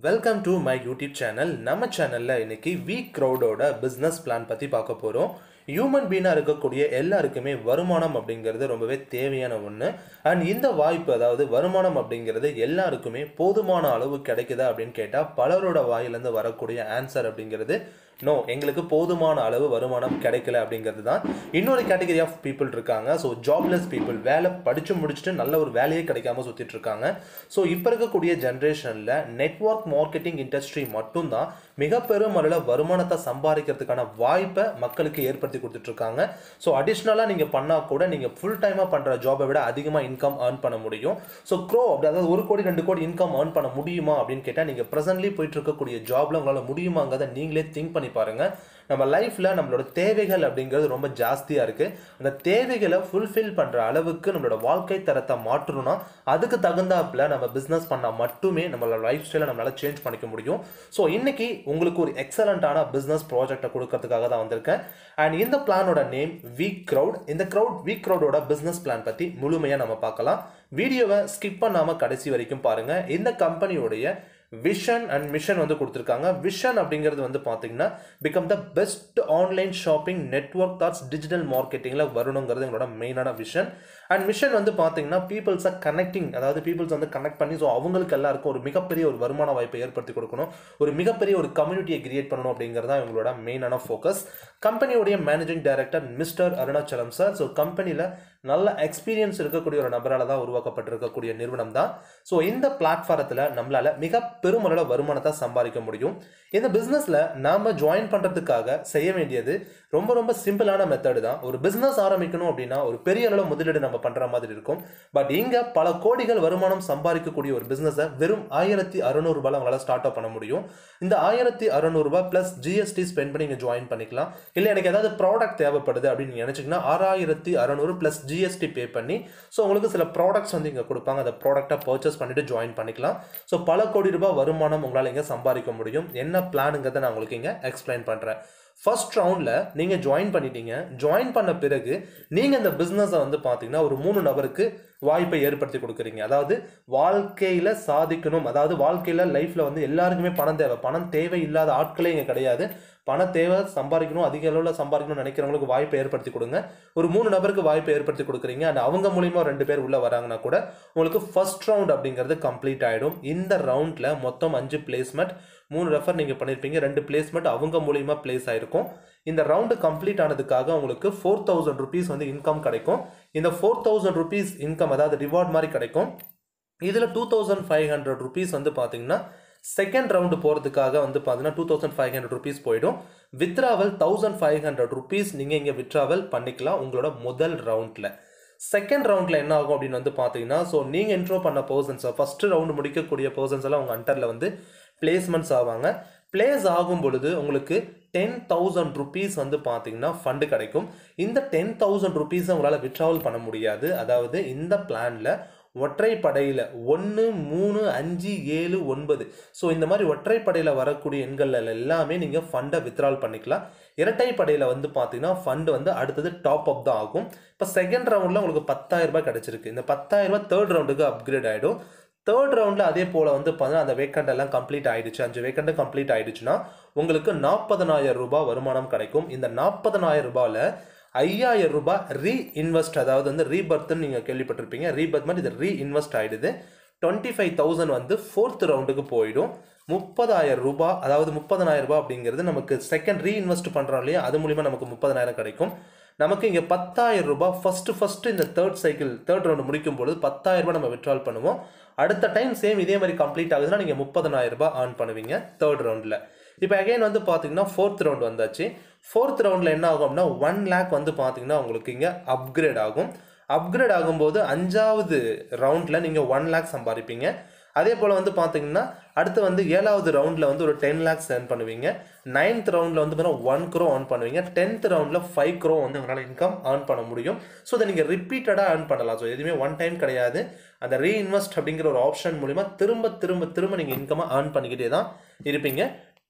welcome to my YouTube channel நம்ம சேனலில் இன்னைக்கு வீக் க்ரௌடோட பிஸ்னஸ் பிளான் பற்றி பார்க்க போகிறோம் ஹியூமன் பீனாக இருக்கக்கூடிய எல்லாருக்குமே வருமானம் அப்படிங்கிறது ரொம்பவே தேவையான ஒன்று அண்ட் இந்த வாய்ப்பு அதாவது வருமானம் அப்படிங்கிறது எல்லாருக்குமே போதுமான அளவு கிடைக்குதா அப்படின்னு கேட்டால் பலரோட வாயிலேருந்து வரக்கூடிய ஆன்சர் அப்படிங்கிறது நோ எங்களுக்கு போதுமான அளவு வருமானம் கிடைக்கல அப்படிங்கிறது தான் இன்னொரு கேட்டகரி ஆஃப் பீப்புள் இருக்காங்க ஸோ ஜாப்லெஸ் பீப்புள் வேலை படித்து முடிச்சுட்டு நல்ல ஒரு வேலையே கிடைக்காம சுற்றிட்டு இருக்காங்க ஸோ இப்போ இருக்கக்கூடிய ஜென்ரேஷனில் நெட்வொர்க் மார்க்கெட்டிங் இண்டஸ்ட்ரி மட்டும்தான் மிக பெரும் அளவில் வருமானத்தை சம்பாதிக்கிறதுக்கான வாய்ப்பை மக்களுக்கு ஏற்படுத்தி கொடுத்துட்ருக்காங்க ஸோ அடிஷ்னலாக நீங்கள் பண்ணால் கூட நீங்கள் ஃபுல் டைமாக பண்ணுற ஜாபை விட அதிகமாக இன்கம் ஏர்ன் பண்ண முடியும் ஸோ க்ரோ அப்படி அதாவது ஒரு கோடி ரெண்டு கோடி இன்கம் ஏர்ன் பண்ண முடியுமா அப்படின்னு கேட்டால் நீங்கள் ப்ரெசென்ட்லி போயிட்டு இருக்கக்கூடிய ஜாப்ல உங்களால் முடியுமாங்கிறத நீங்களே திங்க் பண்ணி பாருங்க நம்ம லைஃப்பில் நம்மளோட தேவைகள் அப்படிங்கிறது ரொம்ப ஜாஸ்தியாக இருக்குது அந்த தேவைகளை ஃபுல்ஃபில் பண்ணுற அளவுக்கு நம்மளோட வாழ்க்கை தரத்தை மாற்றணும்னா அதுக்கு தகுந்தாப்புல நம்ம பிஸ்னஸ் பண்ணால் மட்டுமே நம்மளோட லைஃப் ஸ்டைலை நம்மளால் சேஞ்ச் பண்ணிக்க முடியும் ஸோ இன்னைக்கு உங்களுக்கு ஒரு எக்ஸலண்ட்டான பிஸ்னஸ் ப்ராஜெக்டை கொடுக்கறதுக்காக தான் வந்திருக்கேன் அண்ட் இந்த பிளானோட நேம் வீக் க்ரௌட் இந்த க்ரௌட் வீக் க்ரௌடோட பிஸ்னஸ் பிளான் பற்றி முழுமையாக நம்ம பார்க்கலாம் வீடியோவை ஸ்கிப் பண்ணாமல் கடைசி வரைக்கும் பாருங்கள் இந்த கம்பெனியோடைய விஷன் அண்ட் மிஷன் வந்து கொடுத்துருக்காங்க விஷன் அப்படிங்கிறது வந்து பார்த்தீங்கன்னா become the best online shopping network that's digital மார்க்கெட்டிங்கில் வரணுங்கிறது எங்களோட மெயினான விஷன் அண்ட் மிஷன் வந்து பார்த்தீங்கன்னா பீப்புள்ஸை கனெக்டிங் அதாவது பீப்புள்ஸ் வந்து கனெக்ட் பண்ணி ஸோ அவங்களுக்கு எல்லாருக்கும் ஒரு மிகப்பெரிய ஒரு வருமான வாய்ப்பை ஏற்படுத்தி கொடுக்கணும் ஒரு மிகப்பெரிய ஒரு கம்யூனிட்டியை கிரியேட் பண்ணணும் அப்படிங்கிறது தான் எங்களோட மெயினான ஃபோக்கஸ் கம்பெனியோடைய managing director mister Arunachalam sir so கம்பெனியில் நல்ல எக்ஸ்பீரியன்ஸ் இருக்கக்கூடிய ஒரு நபரால் தான் உருவாக்கப்பட்டிருக்கக்கூடிய நிறுவனம் தான் ஸோ இந்த பிளாட்ஃபாரத்தில் நம்மளால் மிக பெருமளவு வருமானத்தை சம்பாதிக்க முடியும் இந்த பிஸ்னஸில் நாம் ஜாயின் பண்ணுறதுக்காக செய்ய வேண்டியது ரொம்ப ரொம்ப சிம்பிளான மெத்தடு தான் ஒரு பிஸ்னஸ் ஆரம்பிக்கணும் அப்படின்னா ஒரு பெரிய அளவு முதலீடு நம்ம பண்ணுற மாதிரி இருக்கும் பட் இங்கே பல கோடிகள் வருமானம் சம்பாதிக்கக்கூடிய ஒரு பிஸ்னஸை வெறும் ஆயிரத்தி அறநூறுபாயில் அவங்களால ஸ்டார்ட் அப் பண்ண முடியும் இந்த ஆயிரத்தி அறநூறுபா ப்ளஸ் ஜிஎஸ்டி ஸ்பெண்ட் பண்ணி நீங்கள் ஜாயின் பண்ணிக்கலாம் இல்லை எனக்கு ஏதாவது ப்ராடக்ட் தேவைப்படுது அப்படின்னு நீங்கள் நினச்சிங்கன்னா ஆறாயிரத்தி அறநூறு ப்ளஸ் ஜிஎஸ்டி பே பண்ணி ஸோ உங்களுக்கு சில ப்ராடக்ட்ஸ் வந்து இங்கே கொடுப்பாங்க அந்த ப்ராடக்ட்டை பர்ச்சேஸ் பண்ணிட்டு ஜாயின் பண்ணிக்கலாம் ஸோ பல கோடி ரூபாய் வருமானம் உங்களால் இங்கே சம்பாதிக்க முடியும் என்ன பிளானுங்கிறத நான் உங்களுக்கு இங்கே எக்ஸ்பிளைன் பண்ணுறேன் ஃபர்ஸ்ட் ரவுண்டில் நீங்கள் ஜாயின் பண்ணிட்டீங்க ஜாயின் பண்ண பிறகு நீங்கள் இந்த பிஸ்னஸை வந்து பார்த்தீங்கன்னா ஒரு மூணு நபருக்கு வாய்ப்பை ஏற்படுத்தி கொடுக்குறீங்க அதாவது வாழ்க்கையில் சாதிக்கணும் அதாவது வாழ்க்கையில் லைஃப்பில் வந்து எல்லாருக்குமே பணம் தேவை பணம் தேவை இல்லாத ஆட்களே இங்கே கிடையாது பண தேவை சம்பாதிக்கணும் அதிக அளவில் சம்பாதிக்கணும்னு நினைக்கிறவங்களுக்கு வாய்ப்பை ஏற்படுத்தி கொடுங்க ஒரு மூணு நபருக்கு வாய்ப்பை ஏற்படுத்தி கொடுக்குறீங்க அண்ட் அவங்க மூலியமாக ரெண்டு பேர் உள்ளே வராங்கன்னா கூட உங்களுக்கு ஃபர்ஸ்ட் ரவுண்ட் அப்படிங்கிறது கம்ப்ளீட் ஆகிடும் இந்த ரவுண்டில் மொத்தம் அஞ்சு பிளேஸ்மெண்ட் மூணு ரெஃபர் நீங்கள் பண்ணியிருப்பீங்க ரெண்டு பிளேஸ்மெண்ட் அவங்க மூலியமாக பிளேஸ் ஆயிருக்கும் இந்த ரவுண்டு கம்ப்ளீட் ஆனதுக்காக உங்களுக்கு ஃபோர் தௌசண்ட் ருபீஸ் வந்து இன்கம் கிடைக்கும் இந்த ஃபோர் தௌசண்ட் ருபீஸ் இன்கம் அதாவது ரிவார்ட் மாதிரி கிடைக்கும் இதில் two thousand five hundred rupees வந்து பார்த்தீங்கன்னா செகண்ட் ரவுண்டு போகிறதுக்காக வந்து பார்த்தீங்கன்னா two thousand five hundred rupees போயிடும் withdrawal thousand five hundred rupees நீங்கள் இங்கே வித்ராவல் பண்ணிக்கலாம் உங்களோட முதல் ரவுண்டில் செகண்ட் ரவுண்டில் என்ன ஆகும் அப்படின்னு வந்து பார்த்தீங்கன்னா ஸோ நீங்கள் இன்ட்ரோ பண்ண பர்சன்ஸை ஃபஸ்ட்டு ரவுண்டு முடிக்கக்கூடிய பர்சன்ஸ் எல்லாம் உங்கள் அண்டரில் வந்து பிளேஸ்மெண்ட்ஸ் ஆவாங்க பிளேஸ் ஆகும் பொழுது உங்களுக்கு டென் தௌசண்ட் ருபீஸ் வந்து பார்த்தீங்கன்னா ஃபண்டு கிடைக்கும் இந்த டென் தௌசண்ட் ருபீஸை உங்களால் விட்ராவல் பண்ண முடியாது அதாவது இந்த பிளானில் ஒற்றைப்படையில் ஒன்று மூணு அஞ்சு ஏழு ஒன்பது ஸோ இந்த மாதிரி ஒற்றைப்படையில் வரக்கூடிய எண்கள் எல்லாமே நீங்கள் ஃபண்டை வித்ரால் பண்ணிக்கலாம் இரட்டைப்படையில் வந்து பார்த்தீங்கன்னா ஃபண்டு வந்து அடுத்தது டாப் அப் தான் ஆகும் இப்போ செகண்ட் ரவுண்டில் உங்களுக்கு பத்தாயிரம் ரூபாய் கிடச்சிருக்கு இந்த பத்தாயிரம் ரூபாய் தேர்ட் ரவுண்டுக்கு அப்கிரேட் ஆகிடும் தேர்ட் ரவுண்டில் அதே போல் வந்து பார்த்தீங்கன்னா அந்த வேக்கண்ட் எல்லாம் கம்ப்ளீட் ஆயிடுச்சு அஞ்சு வேக்கண்ட் கம்ப்ளீட் ஆயிடுச்சுன்னா உங்களுக்கு நாற்பதனாயிரம் ரூபாய் வருமானம் கிடைக்கும் இந்த நாற்பதனாயிரம் ரூபாயில் ஐயாயிரம் ரூபாய் ரீ இன்வெஸ்ட் அதாவது வந்து ரீபர்த்னு நீங்கள் கேள்விப்பட்டிருப்பீங்க ரீபர்த் மாதிரி இது ரீ இன்வெஸ்ட் ஆகிடுது டுவெண்ட்டி ஃபைவ் தௌசண்ட் வந்து ஃபோர்த் ரவுண்டுக்கு போயிடும் முப்பதாயிரம் ரூபாய் அதாவது முப்பதனாயிரம் ரூபாய் அப்படிங்கிறது நமக்கு செகண்ட் ரீஇன்வெஸ்ட் பண்ணுறோம் இல்லையா அது மூலிமா நமக்கு முப்பதனாயிரம் கிடைக்கும் நமக்கு இங்கே பத்தாயிரம் ரூபாய் ஃபஸ்ட்டு ஃபஸ்ட்டு இந்த தேர்ட் சைக்கிள் தேர்ட் ரவுண்டு முடிக்கும் பொழுது பத்தாயிரம் ரூபாய் நம்ம விட்ரால் பண்ணுவோம் அடுத்த டைம் சேம் இதே மாதிரி கம்ப்ளீட் ஆகுதுன்னா நீங்கள் முப்பதனாயிரம் ரூபாய் ஏர்ன் பண்ணுவீங்க தேர்ட் ரவுண்டில் இப்போ அகைன் வந்து பார்த்தீங்கன்னா ஃபோர்த் ரவுண்ட் வந்தாச்சு ஃபோர்த் ரவுண்டில் என்ன ஆகும் அப்படின்னா ஒன் லேக் வந்து பார்த்தீங்கன்னா உங்களுக்கு இங்கே அப்கிரேட் ஆகும் அப்கிரேட் ஆகும்போது அஞ்சாவது ரவுண்டில் நீங்கள் ஒன் லேக் சம்பாதிப்பீங்க அதே போல் வந்து பார்த்தீங்கன்னா அடுத்து வந்து ஏழாவது ரவுண்டில் வந்து ஒரு டென் லேக்ஸ் ஏர்ன் பண்ணுவீங்க நைன்த் ரவுண்டில் வந்து பார்த்தீங்கன்னா ஒன் க்ரோ ஏர்ன் பண்ணுவீங்க டென்த் ரவுண்டில் ஃபைவ் க்ரோ வந்து உங்களால் இன்கம் ஏர்ன் பண்ண முடியும் ஸோ அதை நீங்கள் ரிப்பீட்டடாக ஏர்ன் பண்ணலாம் ஸோ எதுவுமே ஒன் டைம் கிடையாது அந்த ரீஇன்வெஸ்ட் அப்படிங்கிற ஒரு ஆப்ஷன் மூலிமா திரும்ப திரும்ப திரும்ப நீங்கள் இன்கமாக ஏர்ன் பண்ணிக்கிட்டே தான் இருப்பீங்க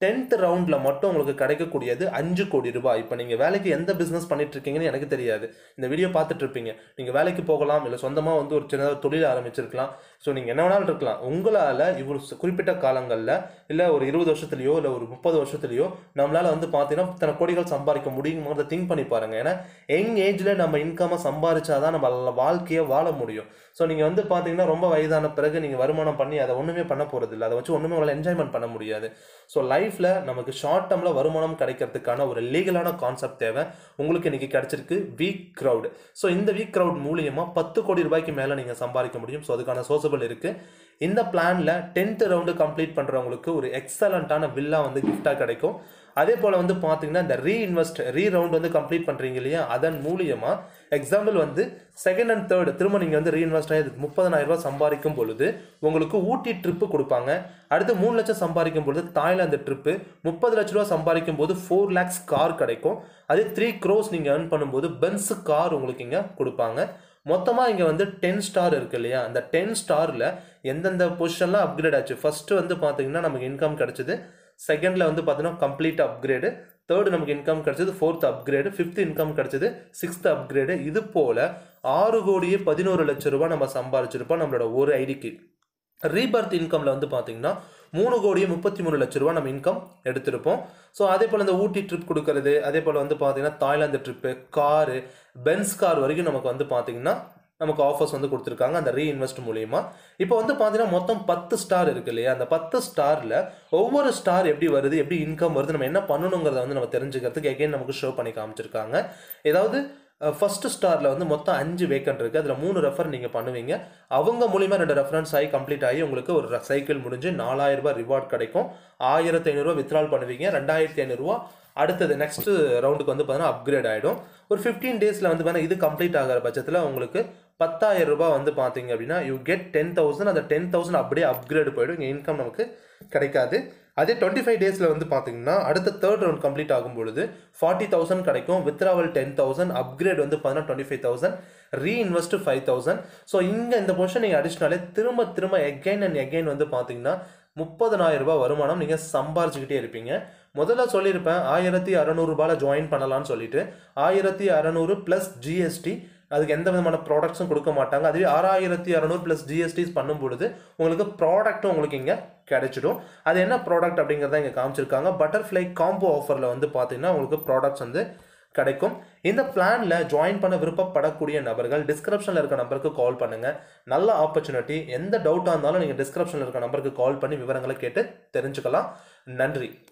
டென்த் ரவுண்டில் மட்டும் உங்களுக்கு கிடைக்கக்கூடியது அஞ்சு கோடி ரூபாய் இப்போ நீங்கள் வேலைக்கு எந்த பிஸ்னஸ் பண்ணிட்டு இருக்கீங்கன்னு எனக்கு தெரியாது இந்த வீடியோ பார்த்துட்டு இருப்பீங்க நீங்கள் வேலைக்கு போகலாம் இல்லை சொந்தமாக வந்து ஒரு சின்னதாக தொழில் ஆரம்பிச்சிருக்கலாம் ஸோ நீங்கள் என்ன வேணாலும் இருக்கலாம் உங்களால் இவ்வளோ குறிப்பிட்ட காலங்களில் இல்லை ஒரு இருபது வருஷத்துலையோ இல்லை ஒரு முப்பது வருஷத்துலையோ நம்மளால் வந்து பார்த்தீங்கன்னா இத்தனை கோடிகள் சம்பாதிக்க முடியுங்கிறத திங்க் பண்ணி பாருங்க ஏன்னா யங் ஏஜில் நம்ம இன்கம்மை சம்பாதிச்சாதான் நம்ம வாழ்க்கையை வாழ முடியும் ஸோ நீங்கள் வந்து பார்த்தீங்கன்னா ரொம்ப வயதான பிறகு நீங்கள் வருமானம் பண்ணி அதை ஒன்றுமே பண்ண போகிறது இல்லை அதை வச்சு ஒன்றுமே உங்களால் என்ஜாய்மெண்ட் பண்ண முடியாது ஸோ லைஃப்பில் நமக்கு ஷார்ட் டேர்மில் வருமானம் கிடைக்கிறதுக்கான ஒரு லீகலான கான்செப்ட் தேவை உங்களுக்கு இன்னைக்கு கிடைச்சிருக்கு வீக் க்ரௌட் ஸோ இந்த வீக் க்ரௌட் மூலியமாக பத்து கோடி ரூபாய்க்கு மேலே நீங்கள் சம்பாதிக்க முடியும் ஸோ அதுக்கான சோசபிள் இருக்குது இந்த பிளானில் டென்த்து ரவுண்டு கம்ப்ளீட் பண்ணுறவங்களுக்கு ஒரு எக்ஸலண்ட்டான வில்லா வந்து கிஃப்டாக கிடைக்கும் அதே போல் வந்து பார்த்தீங்கன்னா இந்த ரீஇன்வெஸ்ட் ரீ ரவுண்ட் வந்து கம்ப்ளீட் பண்ணுறீங்க இல்லையா அதன் மூலியமாக எக்ஸாம்பிள் வந்து செகண்ட் அண்ட் தேர்ட் திரும்ப நீங்கள் வந்து ரீஇன்வெஸ்ட் ஆகி முப்பதனாயிரம் ரூபாய் சம்பாதிக்கும் பொழுது உங்களுக்கு ஊட்டி ட்ரிப்பு கொடுப்பாங்க அடுத்து மூணு லட்சம் சம்பாதிக்கும் பொழுது தாய்லாந்து ட்ரிப்பு முப்பது லட்ச ரூபா சம்பாதிக்கும் போது ஃபோர் லேக்ஸ் கார் கிடைக்கும் அதே த்ரீ க்ரோஸ் நீங்கள் ஏர்ன் பண்ணும்போது பென்ஸ் கார் உங்களுக்கு இங்கே கொடுப்பாங்க மொத்தமாக இங்கே வந்து டென் ஸ்டார் இருக்கு இல்லையா அந்த டென் ஸ்டாரில் எந்தெந்த பொசிஷன்லாம் அப்கிரேட் ஆச்சு ஃபஸ்ட்டு வந்து பார்த்தீங்கன்னா நமக்கு இன்கம் கிடச்சிது செகண்டில் வந்து பார்த்தீங்கன்னா கம்ப்ளீட் அப்கிரேடு தேர்டு நமக்கு இன்கம் கிடச்சது ஃபோர்த் அப்கிரேடு ஃபிஃப்த் இன்கம் கிடச்சது சிக்ஸ்த் அப்கிரேடு இது போல் ஆறு கோடியே பதினோரு லட்ச ரூபாய் நம்ம சம்பாரிச்சிருப்போம் நம்மளோட ஒரு ஐடிக்கு ரீபர்த் இன்கமில் வந்து பார்த்தீங்கன்னா மூணு கோடியே முப்பத்தி மூணு லட்ச ரூபா நம்ம இன்கம் எடுத்திருப்போம் ஸோ அதே போல் இந்த ஊட்டி ட்ரிப் கொடுக்கறது அதே போல் வந்து பார்த்தீங்கன்னா Thailand trip car Benz car வரைக்கும் நமக்கு வந்து பார்த்தீங்கன்னா நமக்கு ஆஃபர்ஸ் வந்து கொடுத்துருக்காங்க அந்த ரீஇன்வெஸ்ட் மூலியமா இப்போ வந்து பார்த்தீங்கன்னா மொத்தம் பத்து ஸ்டார் இருக்கு இல்லையா அந்த பத்து ஸ்டாரில் ஒவ்வொரு ஸ்டார் எப்படி வருது எப்படி இன்கம் வருது நம்ம என்ன பண்ணணுங்கிறத வந்து நம்ம தெரிஞ்சுக்கிறதுக்கு எகைன் நமக்கு ஷோ பண்ணி காமிச்சிருக்காங்க ஏதாவது ஃபர்ஸ்ட் ஸ்டாரில் வந்து மொத்தம் அஞ்சு வேக்கன்ட் இருக்குது அதில் மூணு ரெஃபர் நீங்கள் பண்ணுவீங்க அவங்க மூலிமா ரெண்டு ரெஃபரன்ஸ் ஆகி கம்ப்ளீட் ஆகி உங்களுக்கு ஒரு சைக்கிள் முடிஞ்சு நாலாயிரம் ரூபாய் ரிவார்ட் கிடைக்கும் ஆயிரத்தி ஐநூறுரூவா வித்ட்ரால் பண்ணுவீங்க ரெண்டாயிரத்தி ஐநூறுரூவா அடுத்தது நெக்ஸ்ட் ரவுண்டுக்கு வந்து பார்த்தீங்கன்னா அப்கிரேட் ஆகிடும் ஒரு ஃபிஃப்டீன் டேஸில் வந்து பார்த்தீங்கன்னா இது கம்ப்ளீட் ஆகிற பட்சத்தில் உங்களுக்கு பத்தாயிரம் ரூபாய் வந்து பார்த்தீங்க அப்படின்னா யூ கெட் டென் தௌசண்ட் அந்த டென் தௌசண்ட் அப்படியே அப்கிரேட் போயிடும் இங்கே இன்கம் நமக்கு கிடைக்காது அதே டுவெண்ட்டி ஃபைவ் டேஸில் வந்து பார்த்தீங்கன்னா அடுத்த தேர்ட் ரவுண்ட் கம்ப்ளீட் ஆகும் பொழுது ஃபார்ட்டி தௌசண்ட் கிடைக்கும் வித்ராவல் டென் தௌசண்ட் அப்கிரேட் வந்து பார்த்தீங்கன்னா twenty five thousand reinvest five thousand so இங்கே இந்த பொசிஷன் நீங்கள் அடிஷ்னலே திரும்ப திரும்ப எகைன் அண்ட் எகைன் வந்து பார்த்தீங்கன்னா முப்பதனாயிரம் ரூபாய் வருமானம் நீங்கள் சம்பாரிச்சுக்கிட்டே இருப்பீங்க முதல்ல சொல்லியிருப்பேன் ஆயிரத்தி அறநூறுபாயில் ஜாயின் பண்ணலாம்னு சொல்லிட்டு ஆயிரத்தி அறநூறு ப்ளஸ் ஜிஎஸ்டி அதுக்கு எந்த விதமான ப்ராடக்ட்ஸும் கொடுக்க மாட்டாங்க அதுவே ஆறாயிரத்தி அறநூறு ப்ளஸ் ஜிஎஸ்டிஸ் பண்ணும் பொழுது உங்களுக்கு ப்ராடக்ட்டும் உங்களுக்கு இங்கே கிடைச்சிடும் அது என்ன ப்ராடக்ட் அப்படிங்கிறத இங்கே காமிச்சிருக்காங்க பட்டர்ஃப்ளை காம்போ ஆஃபரில் வந்து பார்த்தீங்கன்னா உங்களுக்கு ப்ராடக்ட்ஸ் வந்து கிடைக்கும் இந்த பிளானில் ஜாயின் பண்ண விருப்பப்படக்கூடிய நபர்கள் டிஸ்கிரிப்ஷனில் இருக்க நம்பருக்கு கால் பண்ணுங்கள் நல்ல ஆப்பர்ச்சுனிட்டி எந்த டவுட்டாக இருந்தாலும் நீங்கள் டிஸ்கிரிப்ஷனில் இருக்க நம்பருக்கு கால் பண்ணி விவரங்களை கேட்டு தெரிஞ்சுக்கலாம் நன்றி